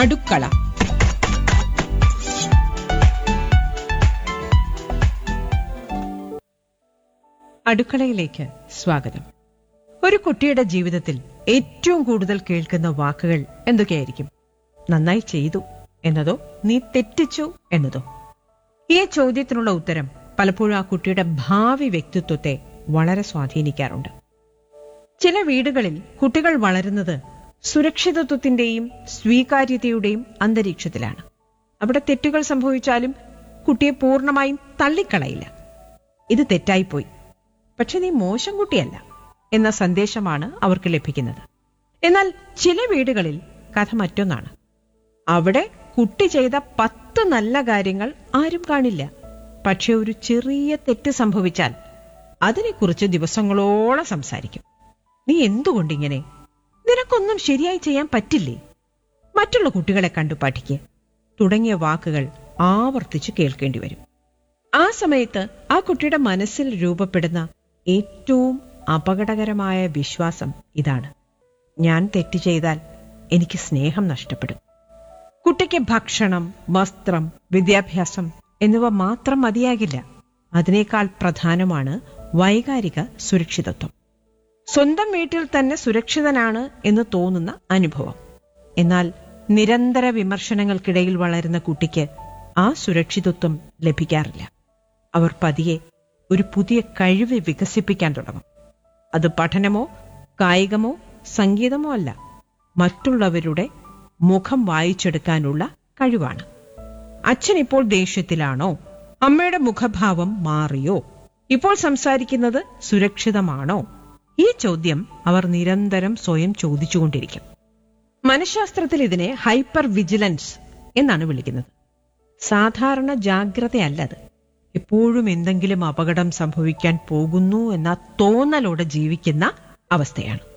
അടുക്കള അടുക്കളയിലേക്ക് സ്വാഗതം ഒരു കുട്ടിയുടെ ജീവിതത്തിൽ ഏറ്റവും കൂടുതൽ കേൾക്കുന്ന വാക്കുകൾ എന്തൊക്കെയായിരിക്കും നന്നായി ചെയ്തു എന്നതോ നീ തെറ്റിച്ചു എന്നതോ ഈ ചോദ്യത്തിനുള്ള ഉത്തരം പലപ്പോഴും ആ കുട്ടിയുടെ ഭാവി വ്യക്തിത്വത്തെ വളരെ സ്വാധീനിക്കാറുണ്ട് ചില വീടുകളിൽ കുട്ടികൾ വളരുന്നത് സുരക്ഷിതത്വത്തിന്റെയും സ്വീകാര്യതയുടെയും അന്തരീക്ഷത്തിലാണ് അവിടെ തെറ്റുകൾ സംഭവിച്ചാലും കുട്ടിയെ പൂർണ്ണമായും തള്ളിക്കളയില്ല ഇത് തെറ്റായിപ്പോയി പക്ഷെ നീ മോശം കുട്ടിയല്ല എന്ന സന്ദേശമാണ് അവർക്ക് ലഭിക്കുന്നത് എന്നാൽ ചില വീടുകളിൽ കഥ മറ്റൊന്നാണ് അവിടെ കുട്ടി ചെയ്ത പത്ത് നല്ല കാര്യങ്ങൾ ആരും കാണില്ല പക്ഷെ ഒരു ചെറിയ തെറ്റ് സംഭവിച്ചാൽ അതിനെക്കുറിച്ച് ദിവസങ്ങളോളം സംസാരിക്കും നീ എന്തുകൊണ്ടിങ്ങനെ നിനക്കൊന്നും ശരിയായി ചെയ്യാൻ പറ്റില്ലേ മറ്റുള്ള കുട്ടികളെ കണ്ടു പഠിക്കുക തുടങ്ങിയ വാക്കുകൾ ആവർത്തിച്ച് കേൾക്കേണ്ടി വരും ആ സമയത്ത് ആ കുട്ടിയുടെ മനസ്സിൽ രൂപപ്പെടുന്ന ഏറ്റവും അപകടകരമായ വിശ്വാസം ഇതാണ് ഞാൻ തെറ്റ് ചെയ്താൽ എനിക്ക് സ്നേഹം നഷ്ടപ്പെടും കുട്ടിക്ക് ഭക്ഷണം വസ്ത്രം വിദ്യാഭ്യാസം എന്നിവ മാത്രം മതിയാകില്ല അതിനേക്കാൾ പ്രധാനമാണ് വൈകാരിക സുരക്ഷിതത്വം സ്വന്തം വീട്ടിൽ തന്നെ സുരക്ഷിതനാണ് എന്ന് തോന്നുന്ന അനുഭവം എന്നാൽ നിരന്തര വിമർശനങ്ങൾക്കിടയിൽ വളരുന്ന കുട്ടിക്ക് ആ സുരക്ഷിതത്വം ലഭിക്കാറില്ല അവർ പതിയെ ഒരു പുതിയ കഴിവ് വികസിപ്പിക്കാൻ തുടങ്ങും അത് പഠനമോ കായികമോ സംഗീതമോ അല്ല മറ്റുള്ളവരുടെ മുഖം വായിച്ചെടുക്കാനുള്ള കഴിവാണ് അച്ഛൻ ഇപ്പോൾ ദേഷ്യത്തിലാണോ അമ്മയുടെ മുഖഭാവം മാറിയോ ഇപ്പോൾ സംസാരിക്കുന്നത് സുരക്ഷിതമാണോ ഈ ചോദ്യം അവർ നിരന്തരം സ്വയം ചോദിച്ചുകൊണ്ടിരിക്കും മനഃശാസ്ത്രത്തിൽ ഇതിനെ ഹൈപ്പർ വിജിലൻസ് എന്നാണ് വിളിക്കുന്നത് സാധാരണ ജാഗ്രതയല്ല അത് എപ്പോഴും എന്തെങ്കിലും അപകടം സംഭവിക്കാൻ പോകുന്നു എന്ന തോന്നലോടെ ജീവിക്കുന്ന അവസ്ഥയാണ്